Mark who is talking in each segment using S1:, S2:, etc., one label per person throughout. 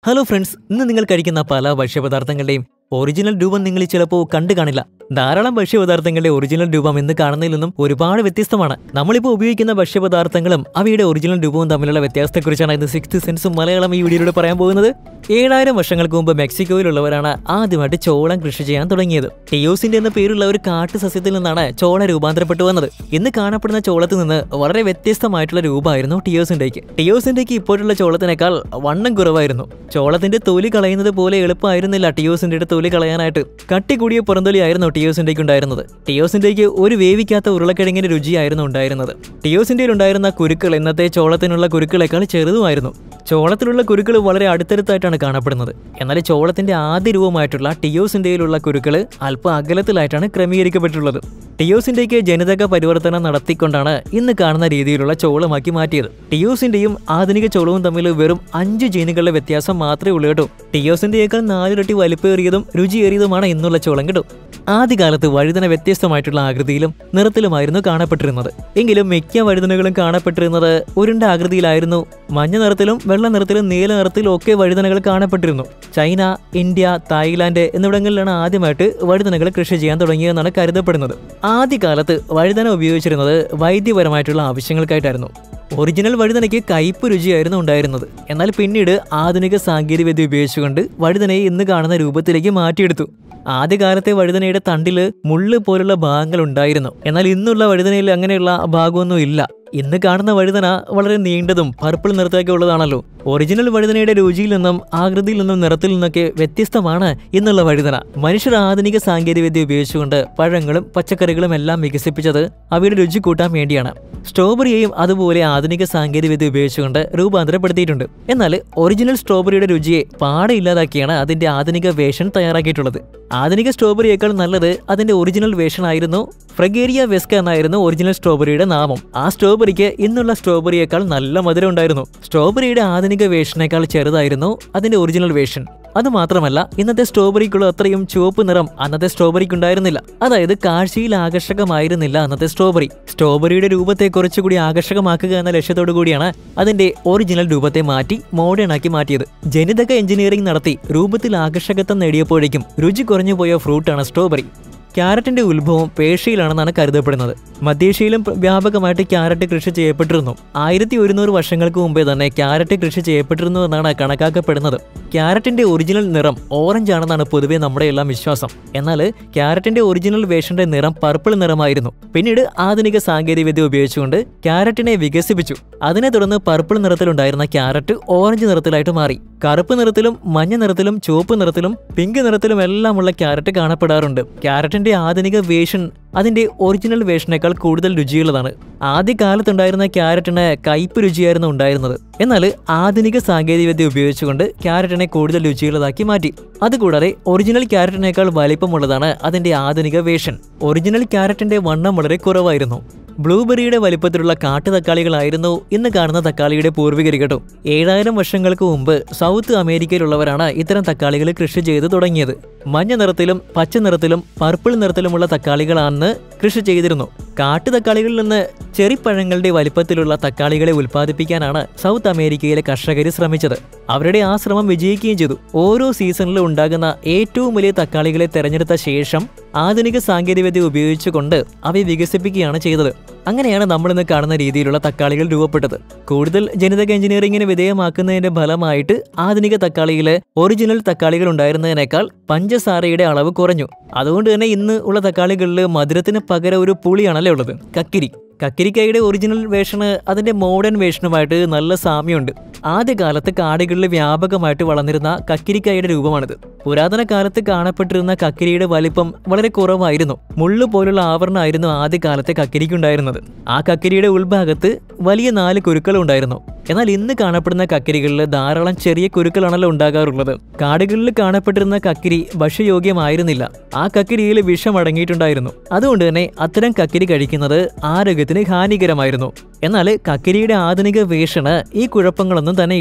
S1: hello friends ഇന്ന് നിങ്ങൾ കഴിക്കുന്ന പല ഭക്ഷ്യപദാർത്ഥങ്ങളുടെയും ഒറിജിനൽ രൂപം നിങ്ങൾ ചിലപ്പോൾ കണ്ടു കാണില്ല ധാരാളം ഭക്ഷ്യപദാർത്ഥങ്ങളുടെ ഒറിജിനൽ രൂപം ഇന്ന് കാണുന്നതിൽ നിന്നും ഒരുപാട് വ്യത്യസ്തമാണ് നമ്മളിപ്പോൾ ഉപയോഗിക്കുന്ന ഭക്ഷ്യപദാർത്ഥങ്ങളും അവയുടെ ഒറിജിനൽ രൂപവും തമ്മിലുള്ള വ്യത്യാസത്തെക്കുറിച്ചാണ് ഇന്ന് സിക്സ്ത് സെൻസും മലയാളം ഈ വീഡിയോയിലൂടെ പറയാൻ പോകുന്നത് ഏഴായിരം വർഷങ്ങൾക്ക് മുമ്പ് മെക്സിക്കോയിലുള്ളവരാണ് ആദ്യമായിട്ട് ചോളം കൃഷി ചെയ്യാൻ തുടങ്ങിയത് ടിയോസിന്റെ എന്ന പേരുള്ള ഒരു കാട്ടു സസ്യത്തിൽ നിന്നാണ് ചോള രൂപാന്തരപ്പെട്ടു വന്നത് ഇന്ന് കാണപ്പെടുന്ന ചോളത്തിൽ നിന്ന് വളരെ വ്യത്യസ്തമായിട്ടുള്ള രൂപമായിരുന്നു ടിയോസിന്റേക്ക് ടിയോസിന്റേക്ക് ഇപ്പോഴുള്ള ചോളത്തിനേക്കാൾ വണ്ണം കുറവായിരുന്നു ചോളത്തിന്റെ തൊലി കളയുന്നത് പോലെ എളുപ്പമായിരുന്നില്ല ടിയോസിന്റെ തൊലി കളയാനായിട്ട് കട്ടി കൂടിയ പുറന്തൊലിയായിരുന്നു ടിയോസിന്റേക്ക് ഉണ്ടായിരുന്നത് ടിയോസിന്റേക്ക് ഒരു വേവിക്കാത്ത ഉരുളക്കിഴങ്ങിന്റെ രുചിയായിരുന്നു ഉണ്ടായിരുന്നത് ടിയോസിന്റെ ഉണ്ടായിരുന്ന കുരുക്കൾ ഇന്നത്തെ ചോളത്തിനുള്ള കുരുക്കളെക്കാൾ ചെറുതുമായിരുന്നു ചോളത്തിലുള്ള കുരുക്കൾ വളരെ അടുത്തടുത്തായിട്ടാണ് കാണപ്പെടുന്നത് എന്നാൽ ചോളത്തിന്റെ ആദ്യ രൂപമായിട്ടുള്ള ടിയോസിന്റെയിലുള്ള കുരുക്കൾ അല്പം അകലത്തിലായിട്ടാണ് ക്രമീകരിക്കപ്പെട്ടിട്ടുള്ളത് ടിയോസിന്റേക്ക് ജനിതക പരിവർത്തനം നടത്തിക്കൊണ്ടാണ് ഇന്ന് കാണുന്ന രീതിയിലുള്ള ചോളമാക്കി മാറ്റിയത് ടിയോസിന്റെയും ആധുനിക ചോളവും തമ്മിൽ വെറും അഞ്ച് ജീനുകളുടെ വ്യത്യാസം മാത്രമേ ഉള്ളൂ കേട്ടോ ടിയോസിന്റെയേക്കാൾ നാലിരട്ടി വലിപ്പേറിയതും രുചിയേറിയതുമാണ് ഇന്നുള്ള ചോളം കേട്ടോ ആദ്യകാലത്ത് വഴുതന വ്യത്യസ്തമായിട്ടുള്ള ആകൃതിയിലും നിറത്തിലുമായിരുന്നു കാണപ്പെട്ടിരുന്നത് എങ്കിലും മിക്ക വഴുതനകളും കാണപ്പെട്ടിരുന്നത് ഉരുണ്ട ആകൃതിയിലായിരുന്നു മഞ്ഞ നിറത്തിലും വെള്ള നിറത്തിലും നീല നിറത്തിലും ഒക്കെ വഴുതനകൾ കാണപ്പെട്ടിരുന്നു ചൈന ഇന്ത്യ തായ്ലാന്റ് എന്നിവിടങ്ങളിലാണ് ആദ്യമായിട്ട് വഴുതനകൾ കൃഷി ചെയ്യാൻ തുടങ്ങിയതെന്നാണ് കരുതപ്പെടുന്നത് ആദ്യകാലത്ത് വഴുതന ഉപയോഗിച്ചിരുന്നത് വൈദ്യപരമായിട്ടുള്ള ആവശ്യങ്ങൾക്കായിട്ടായിരുന്നു ഒറിജിനൽ വഴുതനയ്ക്ക് കയ്പ് രുചിയായിരുന്നു ഉണ്ടായിരുന്നത് എന്നാൽ പിന്നീട് ആധുനിക സാങ്കേതികവിദ്യ ഉപയോഗിച്ചുകൊണ്ട് വഴുതനയെ ഇന്ന് കാണുന്ന രൂപത്തിലേക്ക് മാറ്റിയെടുത്തു ആദ്യകാലത്തെ വഴുതനയുടെ തണ്ടില് മുള്ള് പോലുള്ള ഭാഗങ്ങൾ ഉണ്ടായിരുന്നു എന്നാൽ ഇന്നുള്ള വഴുതനയിൽ അങ്ങനെയുള്ള ഭാഗമൊന്നും ഇല്ല ഇന്ന് കാണുന്ന വഴുതന വളരെ നീണ്ടതും പർപ്പിൾ നിറത്തൊക്കെ ഉള്ളതാണല്ലോ ഒറിജിനൽ വഴുതനയുടെ രുചിയിൽ നിന്നും ആകൃതിയിൽ നിന്നും നിറത്തിൽ നിന്നൊക്കെ വ്യത്യസ്തമാണ് ഇന്നുള്ള വഴുതന മനുഷ്യർ ആധുനിക സാങ്കേതികവിദ്യ ഉപയോഗിച്ചുകൊണ്ട് പഴങ്ങളും പച്ചക്കറികളും എല്ലാം വികസിപ്പിച്ചത് അവയുടെ രുചി കൂട്ടാൻ വേണ്ടിയാണ് സ്ട്രോബെറിയെയും അതുപോലെ ആധുനിക സാങ്കേതികവിദ്യ ഉപയോഗിച്ചുകൊണ്ട് രൂപാന്തരപ്പെടുത്തിയിട്ടുണ്ട് എന്നാൽ ഒറിജിനൽ സ്ട്രോബെറിയുടെ രുചിയെ പാടെ ഇല്ലാതാക്കിയാണ് അതിന്റെ ആധുനിക വേഷൻ തയ്യാറാക്കിയിട്ടുള്ളത് ആധുനിക സ്ട്രോബെറിയേക്കാൾ നല്ലത് അതിന്റെ ഒറിജിനൽ വേഷൻ ആയിരുന്നു ഫ്രഗേരിയ വെസ്ക എന്നായിരുന്നു ഒറിജിനൽ സ്ട്രോബെറിയുടെ നാമം ആ സ്ട്രോബെറിക്ക് ഇന്നുള്ള സ്ട്രോബെറിയേക്കാൾ നല്ല മധുരം ഉണ്ടായിരുന്നു സ്ട്രോബെറിയുടെ ആധുനിക വേഷനേക്കാൾ ചെറുതായിരുന്നു അതിന്റെ ഒറിജിനൽ വേഷൻ അത് മാത്രമല്ല ഇന്നത്തെ സ്ട്രോബെറിക്കുള്ള അത്രയും ചുവപ്പ് നിറം അന്നത്തെ സ്ട്രോബെറിക്ക് ഉണ്ടായിരുന്നില്ല അതായത് കാഴ്ചയിൽ ആകർഷകമായിരുന്നില്ല അന്നത്തെ സ്ട്രോബെറി സ്ട്രോബെറിയുടെ രൂപത്തെ കുറച്ചുകൂടി ആകർഷകമാക്കുക എന്ന ലക്ഷ്യത്തോടു കൂടിയാണ് അതിന്റെ ഒറിജിനൽ രൂപത്തെ മാറ്റി മോഡേൺ ആക്കി മാറ്റിയത് ജനിതക എഞ്ചിനീയറിംഗ് നടത്തി രൂപത്തിൽ ആകർഷകത്വം നേടിയപ്പോഴേക്കും രുചി കുറഞ്ഞു പോയ ഫ്രൂട്ടാണ് സ്ട്രോബെറി ക്യാരറ്റിന്റെ ഉത്ഭവം പേർഷ്യയിലാണെന്നാണ് കരുതപ്പെടുന്നത് മധ്യേഷ്യയിലും പ്ര- വ്യാപകമായിട്ട് ക്യാരറ്റ് കൃഷി ചെയ്യപ്പെട്ടിരുന്നു ആയിരത്തി ഒരുന്നൂറ് വർഷങ്ങൾക്ക് മുമ്പേ തന്നെ ക്യാരറ്റ് കൃഷി ചെയ്യപ്പെട്ടിരുന്നു എന്നാണ് കണക്കാക്കപ്പെടുന്നത് ക്യാരറ്റിന്റെ ഒറിജിനൽ നിറം ഓറഞ്ച് ആണെന്നാണ് പൊതുവെ നമ്മുടെ എല്ലാം വിശ്വാസം എന്നാൽ ക്യാരറ്റിന്റെ ഒറിജിനൽ വേഷന്റെ നിറം പർപ്പിൾ നിറമായിരുന്നു പിന്നീട് ആധുനിക സാങ്കേതികവിദ്യ ഉപയോഗിച്ചുകൊണ്ട് ക്യാരറ്റിനെ വികസിപ്പിച്ചു അതിനെ തുടർന്ന് പർപ്പിൾ നിറത്തിലുണ്ടായിരുന്ന ക്യാരറ്റ് ഓറഞ്ച് നിറത്തിലായിട്ട് മാറി കറുപ്പ് നിറത്തിലും മഞ്ഞ നിറത്തിലും ചുവപ്പ് നിറത്തിലും പിങ്ക് നിറത്തിലും എല്ലാമുള്ള ക്യാരറ്റ് കാണപ്പെടാറുണ്ട് ക്യാരറ്റിന്റെ ആധുനിക വേഷൻ അതിന്റെ ഒറിജിനൽ വേഷനേക്കാൾ കൂടുതൽ രുചിയുള്ളതാണ് ആദ്യകാലത്തുണ്ടായിരുന്ന ക്യാരറ്റിന് കയ്പ് രുചിയായിരുന്നു ഉണ്ടായിരുന്നത് എന്നാൽ ആധുനിക സാങ്കേതികവിദ്യ ഉപയോഗിച്ചുകൊണ്ട് ക്യാരറ്റിനെ കൂടുതൽ രുചിയുള്ളതാക്കി മാറ്റി അതുകൂടാതെ ഒറിജിനൽ ക്യാരറ്റിനേക്കാൾ വലിപ്പമുള്ളതാണ് അതിന്റെ ആധുനിക വേഷൻ ഒറിജിനൽ ക്യാരറ്റിന്റെ വണ്ണം വളരെ കുറവായിരുന്നു ബ്ലൂബെറിയുടെ വലിപ്പത്തിലുള്ള കാട്ടുതക്കാളികളായിരുന്നു ഇന്ന് കാണുന്ന തക്കാളിയുടെ പൂർവികർ കേട്ടോ ഏഴായിരം വർഷങ്ങൾക്ക് മുമ്പ് സൗത്ത് അമേരിക്കയിലുള്ളവരാണ് ഇത്തരം തക്കാളികൾ കൃഷി ചെയ്ത് തുടങ്ങിയത് മഞ്ഞ നിറത്തിലും പച്ച നിറത്തിലും പർപ്പിൾ നിറത്തിലുമുള്ള തക്കാളികളാണ് കൃഷി ചെയ്തിരുന്നു കാട്ടുതക്കാളികളിൽ നിന്ന് ചെറിപ്പഴങ്ങളുടെ വലിപ്പത്തിലുള്ള തക്കാളികളെ ഉൽപ്പാദിപ്പിക്കാനാണ് സൗത്ത് അമേരിക്കയിലെ കർഷകർ ശ്രമിച്ചത് അവരുടെ ആ ശ്രമം വിജയിക്കുകയും ചെയ്തു ഓരോ സീസണിലും ഉണ്ടാകുന്ന ഏറ്റവും വലിയ തക്കാളികളെ തെരഞ്ഞെടുത്ത ശേഷം ആധുനിക സാങ്കേതികവിദ്യ ഉപയോഗിച്ചുകൊണ്ട് അവയെ വികസിപ്പിക്കുകയാണ് ചെയ്തത് അങ്ങനെയാണ് നമ്മൾ ഇന്ന് കാണുന്ന രീതിയിലുള്ള തക്കാളികൾ രൂപപ്പെട്ടത് കൂടുതൽ ജനിതക എഞ്ചിനീയറിംഗിന് വിധേയമാക്കുന്നതിന്റെ ഫലമായിട്ട് ആധുനിക തക്കാളിയിലെ ഒറിജിനൽ തക്കാളികൾ ഉണ്ടായിരുന്നതിനേക്കാൾ പഞ്ചസാരയുടെ അളവ് കുറഞ്ഞു അതുകൊണ്ട് തന്നെ ഇന്ന് ഉള്ള തക്കാളികളിൽ മധുരത്തിന് പകരം ഒരു പുളിയാണല്ലേ ഉള്ളത് കക്കിരി കക്കിരിക്കായുടെ ഒറിജിനൽ വേഷന് അതിന്റെ മോഡേൺ വേഷനുമായിട്ട് നല്ല സാമ്യമുണ്ട് ആദ്യകാലത്ത് കാടുകളിൽ വ്യാപകമായിട്ട് വളർന്നിരുന്ന കക്കിരിക്കായുടെ രൂപമാണിത് പുരാതന കാലത്ത് കാണപ്പെട്ടിരുന്ന കക്കിരിയുടെ വലിപ്പം വളരെ കുറവായിരുന്നു മുള്ളു പോലുള്ള ആവരണമായിരുന്നു ആദ്യകാലത്തെ കക്കിരിക്കുണ്ടായിരുന്നത് ആ കക്കിരിയുടെ ഉൾഭാഗത്ത് വലിയ നാല് കുരുക്കൾ ഉണ്ടായിരുന്നു എന്നാൽ ഇന്ന് കാണപ്പെടുന്ന കക്കിരികളിൽ ധാരാളം ചെറിയ കുരുക്കളാണല്ലോ ഉണ്ടാകാറുള്ളത് കാടുകളിൽ കാണപ്പെട്ടിരുന്ന കക്കിരി ഭക്ഷ്യയോഗ്യമായിരുന്നില്ല ആ കക്കിരിയിൽ വിഷം അടങ്ങിയിട്ടുണ്ടായിരുന്നു അതുകൊണ്ട് തന്നെ അത്തരം കക്കിരി കഴിക്കുന്നത് ആരോഗ്യത്തിന് ഹാനികരമായിരുന്നു എന്നാൽ കക്കിരിയുടെ ആധുനിക വേഷന് ഈ കുഴപ്പങ്ങളൊന്നും തന്നെ ഇല്ല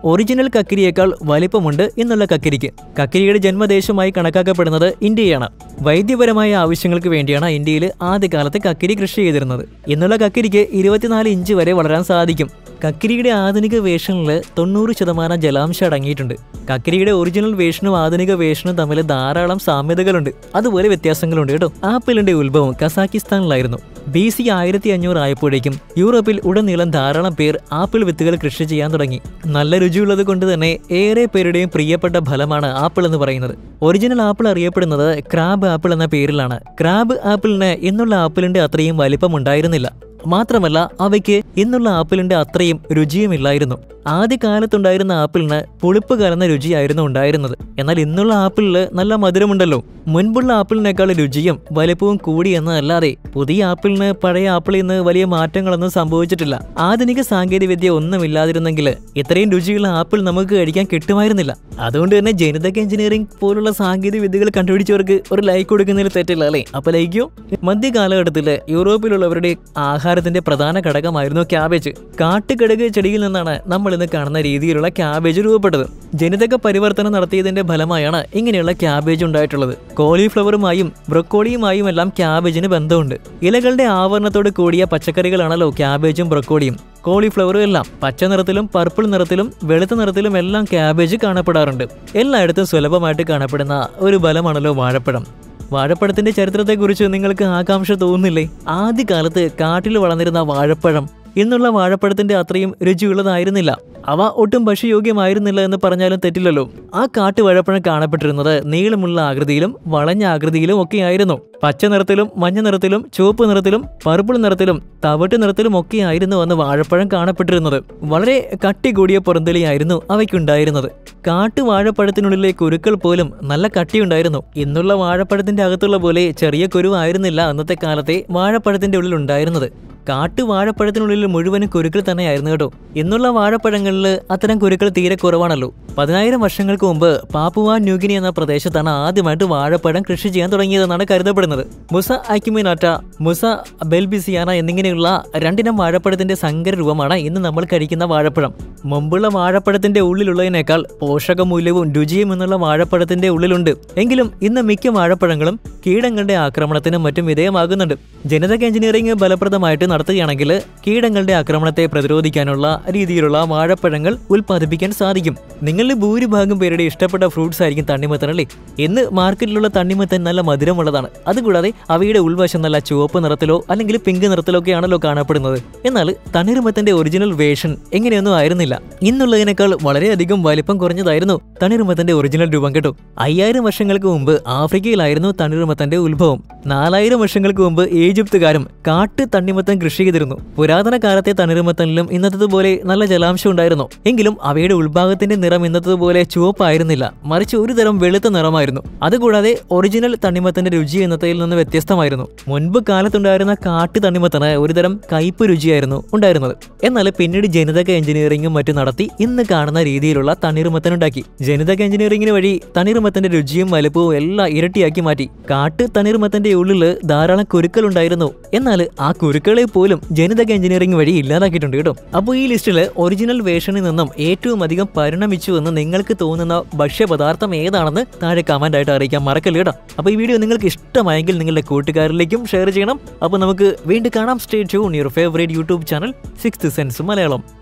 S1: ഒറിജിനൽ കക്കിരിയേക്കാൾ വലിപ്പമുണ്ട് എന്നുള്ള കക്കിരിക്ക് കക്കിരിയുടെ ജന്മദേശമായി കണക്കാക്കപ്പെടുന്നത് ഇന്ത്യയാണ് വൈദ്യപരമായ ആവശ്യങ്ങൾക്ക് വേണ്ടിയാണ് ഇന്ത്യയിൽ ആദ്യകാലത്ത് കക്കിരി കൃഷി ചെയ്തിരുന്നത് ഇന്നുള്ള കക്കിരിക്ക് ഇരുപത്തിനാല് ഇഞ്ച് വരെ വളരാൻ സാധിക്കും കക്കിരിയുടെ ആധുനിക വേഷനിൽ തൊണ്ണൂറ് ശതമാനം ജലാംശം അടങ്ങിയിട്ടുണ്ട് കക്കിരിയുടെ ഒറിജിനൽ വേഷനും ആധുനിക വേഷനും തമ്മിൽ ധാരാളം സാമ്യതകളുണ്ട് അതുപോലെ വ്യത്യാസങ്ങളുണ്ട് കേട്ടോ ആപ്പിളിന്റെ ഉത്ഭവം കസാക്കിസ്ഥാനിലായിരുന്നു ബി സി ആയിരത്തി അഞ്ഞൂറ് ആയപ്പോഴേക്കും യൂറോപ്പിൽ ഉടനീളം ധാരാളം പേർ ആപ്പിൾ വിത്തുകൾ കൃഷി ചെയ്യാൻ തുടങ്ങി നല്ല രുചിയുള്ളത് കൊണ്ട് തന്നെ ഏറെ പേരുടെയും പ്രിയപ്പെട്ട ഫലമാണ് ആപ്പിൾ എന്ന് പറയുന്നത് ഒറിജിനൽ ആപ്പിൾ അറിയപ്പെടുന്നത് ക്രാബ് ആപ്പിൾ എന്ന പേരിലാണ് ക്രാബ് ആപ്പിളിന് ഇന്നുള്ള ആപ്പിളിന്റെ അത്രയും വലിപ്പം ഉണ്ടായിരുന്നില്ല മാത്രമല്ല അവയ്ക്ക് ഇന്നുള്ള ആപ്പിളിന്റെ അത്രയും രുചിയുമില്ലായിരുന്നു ആദ്യകാലത്തുണ്ടായിരുന്ന ആപ്പിളിന് പുളിപ്പ് കലർന്ന രുചിയായിരുന്നു ഉണ്ടായിരുന്നത് എന്നാൽ ഇന്നുള്ള ആപ്പിളില് നല്ല മധുരമുണ്ടല്ലോ മുൻപുള്ള ആപ്പിളിനേക്കാൾ രുചിയും വലിപ്പവും കൂടി എന്നതല്ലാതെ പുതിയ ആപ്പിളിന് പഴയ ആപ്പിളിൽ നിന്ന് വലിയ മാറ്റങ്ങളൊന്നും സംഭവിച്ചിട്ടില്ല ആധുനിക സാങ്കേതികവിദ്യ ഒന്നുമില്ലാതിരുന്നെങ്കിൽ ഇത്രയും രുചിയുള്ള ആപ്പിൾ നമുക്ക് കഴിക്കാൻ കിട്ടുമായിരുന്നില്ല അതുകൊണ്ട് തന്നെ ജനിതക എഞ്ചിനീയറിംഗ് പോലുള്ള സാങ്കേതിക വിദ്യകൾ കണ്ടുപിടിച്ചവർക്ക് ഒരു ലൈക്ക് കൊടുക്കുന്നതിൽ തെറ്റില്ല അല്ലേ അപ്പൊ ലൈക്കോ മധ്യകാലഘട്ടത്തില് യൂറോപ്പിലുള്ളവരുടെ ആഹാരത്തിന്റെ പ്രധാന ഘടകമായിരുന്നു ക്യാബേജ് കാട്ടുകടക് ചെടിയിൽ നിന്നാണ് നമ്മൾ ഇന്ന് കാണുന്ന രീതിയിലുള്ള ക്യാബേജ് രൂപപ്പെട്ടത് ജനിതക പരിവർത്തനം നടത്തിയതിന്റെ ഫലമായാണ് ഇങ്ങനെയുള്ള ക്യാബേജ് ഉണ്ടായിട്ടുള്ളത് കോളിഫ്ലവറുമായും ബ്രൊക്കോളിയുമായും എല്ലാം ക്യാബേജിന് ബന്ധമുണ്ട് ഇലകളുടെ ആവരണത്തോട് കൂടിയ പച്ചക്കറികളാണല്ലോ ക്യാബേജും ബ്രൊക്കോളിയും കോളിഫ്ലവറും എല്ലാം പച്ച നിറത്തിലും പർപ്പിൾ നിറത്തിലും വെളുത്ത നിറത്തിലും എല്ലാം ക്യാബേജ് കാണപ്പെടാറുണ്ട് എല്ലായിടത്തും സുലഭമായിട്ട് കാണപ്പെടുന്ന ഒരു ബലമാണല്ലോ വാഴപ്പഴം വാഴപ്പഴത്തിന്റെ ചരിത്രത്തെക്കുറിച്ച് നിങ്ങൾക്ക് ആകാംക്ഷ തോന്നുന്നില്ലേ ആദ്യകാലത്ത് കാട്ടിൽ വളർന്നിരുന്ന വാഴപ്പഴം ഇന്നുള്ള വാഴപ്പഴത്തിന്റെ അത്രയും രുചിയുള്ളതായിരുന്നില്ല അവ ഒട്ടും ഭക്ഷ്യയോഗ്യമായിരുന്നില്ല എന്ന് പറഞ്ഞാലും തെറ്റില്ലല്ലോ ആ കാട്ടുവാഴപ്പഴം കാണപ്പെട്ടിരുന്നത് നീളമുള്ള ആകൃതിയിലും വളഞ്ഞ ആകൃതിയിലും ഒക്കെയായിരുന്നു പച്ച നിറത്തിലും മഞ്ഞ നിറത്തിലും ചുവപ്പ് നിറത്തിലും പർപ്പിൾ നിറത്തിലും തവിട്ട് നിറത്തിലും ഒക്കെയായിരുന്നു അന്ന് വാഴപ്പഴം കാണപ്പെട്ടിരുന്നത് വളരെ കട്ടി കൂടിയ പുറന്തലിയായിരുന്നു അവയ്ക്കുണ്ടായിരുന്നത് കാട്ടുവാഴപ്പഴത്തിനുള്ളിലെ കുരുക്കൾ പോലും നല്ല കട്ടിയുണ്ടായിരുന്നു ഇന്നുള്ള വാഴപ്പഴത്തിന്റെ അകത്തുള്ള പോലെ ചെറിയ കുരുവായിരുന്നില്ല അന്നത്തെ കാലത്തെ വാഴപ്പഴത്തിന്റെ ഉള്ളിൽ ഉണ്ടായിരുന്നത് കാട്ടുവാഴപ്പഴത്തിനുള്ളിൽ മുഴുവനും കുരുക്കൾ തന്നെയായിരുന്നു കേട്ടോ ഇന്നുള്ള വാഴപ്പഴങ്ങളിൽ അത്തരം കുരുക്കൾ തീരെ കുറവാണല്ലോ പതിനായിരം വർഷങ്ങൾക്ക് മുമ്പ് പാപ്പുവ ന്യൂഗിനി എന്ന പ്രദേശത്താണ് ആദ്യമായിട്ട് വാഴപ്പഴം കൃഷി ചെയ്യാൻ തുടങ്ങിയതെന്നാണ് കരുതപ്പെടുന്നത് മുസ അക്യുമിനാറ്റ മുസ ബെൽബിസിയാന എന്നിങ്ങനെയുള്ള രണ്ടിനം വാഴപ്പഴത്തിന്റെ സങ്കര രൂപമാണ് ഇന്ന് നമ്മൾ കഴിക്കുന്ന വാഴപ്പഴം മുമ്പുള്ള വാഴപ്പഴത്തിന്റെ ഉള്ളിലുള്ളതിനേക്കാൾ പോഷകമൂല്യവും രുചിയും എന്നുള്ള വാഴപ്പഴത്തിന്റെ ഉള്ളിലുണ്ട് എങ്കിലും ഇന്ന് മിക്ക വാഴപ്പഴങ്ങളും കീടങ്ങളുടെ ആക്രമണത്തിനും മറ്റും വിധേയമാകുന്നുണ്ട് ജനിതക എഞ്ചിനീയറിംഗ് ഫലപ്രദമായിട്ട് നടത്തുകയാണെങ്കിൽ കീടങ്ങളുടെ ആക്രമണത്തെ പ്രതിരോധിക്കാനുള്ള രീതിയിലുള്ള വാഴപ്പഴങ്ങൾ ഉൽപ്പാദിപ്പിക്കാൻ സാധിക്കും നിങ്ങളിൽ ഭൂരിഭാഗം പേരുടെ ഇഷ്ടപ്പെട്ട ഫ്രൂട്ട്സ് ആയിരിക്കും തണ്ണിമത്തൻ അല്ലേ ഇന്ന് മാർക്കറ്റിലുള്ള തണ്ണിമത്തൻ നല്ല മധുരമുള്ളതാണ് അതുകൂടാതെ അവയുടെ ഉൾവശം നല്ല ചുവപ്പ് നിറത്തിലോ അല്ലെങ്കിൽ പിങ്ക് നിറത്തിലോ ഒക്കെയാണല്ലോ കാണപ്പെടുന്നത് എന്നാൽ തണ്ണീർമത്തന്റെ ഒറിജിനൽ വേഷൻ എങ്ങനെയൊന്നും ആയിരുന്നില്ല ഇന്നുള്ളതിനേക്കാൾ വളരെയധികം വലിപ്പം കുറഞ്ഞതായിരുന്നു തണ്ണീർമത്തന്റെ ഒറിജിനൽ രൂപം കേട്ടോ അയ്യായിരം വർഷങ്ങൾക്ക് മുമ്പ് ആഫ്രിക്കയിലായിരുന്നു തണ്ണീർമത്തന്റെ ഉത്ഭവം നാലായിരം വർഷങ്ങൾക്ക് മുമ്പ് ഈജിപ്തുകാരും കാട്ട് തണ്ണിമത്തൻ കൃഷി ചെയ്തിരുന്നു പുരാതന കാലത്തെ തണ്ണീർമത്തനിലും ഇന്നത്തതുപോലെ നല്ല ജലാംശം ഉണ്ടായിരുന്നു എങ്കിലും അവയുടെ ഉൾഭാഗത്തിന്റെ നിറം ഇന്നത്തതുപോലെ ചുവപ്പായിരുന്നില്ല മറിച്ച് ഒരു തരം വെളുത്ത നിറമായിരുന്നു അതുകൂടാതെ ഒറിജിനൽ തണ്ണിമത്തന്റെ രുചി ഇന്നത്തെയിൽ നിന്ന് വ്യത്യസ്തമായിരുന്നു മുൻപ് കാലത്തുണ്ടായിരുന്ന കാട്ട് തണ്ണിമത്തന് ഒരുതരം കയ്പ് രുചിയായിരുന്നു ഉണ്ടായിരുന്നത് എന്നാൽ പിന്നീട് ജനിതക എഞ്ചിനീയറിംഗും മറ്റും നടത്തി ഇന്ന് കാണുന്ന രീതിയിലുള്ള തണ്ണീർമത്തൻ ഉണ്ടാക്കി ജനിതക എഞ്ചിനീയറിംഗിന് വഴി തണ്ണീർമത്തന്റെ രുചിയും വലുപ്പവും എല്ലാം ഇരട്ടിയാക്കി മാറ്റി കാട്ട് തണ്ണീർമത്തന്റെ ഉള്ളിൽ ധാരാളം കുരുക്കൾ ഉണ്ടായിരുന്നു എന്നാൽ ആ കുരുക്കളെ പോലും ജനിതക എഞ്ചിനീയറിംഗ് വഴി ഇല്ലാതാക്കിയിട്ടുണ്ട് കേട്ടോ അപ്പോൾ ഈ ലിസ്റ്റിൽ ഒറിജിനൽ വേഷനിൽ നിന്നും ഏറ്റവും അധികം പരിണമിച്ചു എന്ന് നിങ്ങൾക്ക് തോന്നുന്ന ഭക്ഷ്യപദാർത്ഥം ഏതാണെന്ന് താഴെ കമന്റ് ആയിട്ട് അറിയിക്കാൻ മറക്കല്ല കേട്ടോ അപ്പോൾ ഈ വീഡിയോ നിങ്ങൾക്ക് ഇഷ്ടമായെങ്കിൽ നിങ്ങളുടെ കൂട്ടുകാരിലേക്കും ഷെയർ ചെയ്യണം അപ്പോൾ നമുക്ക് വീണ്ടും കാണാം stay tune your favourite YouTube channel six sense Malayalam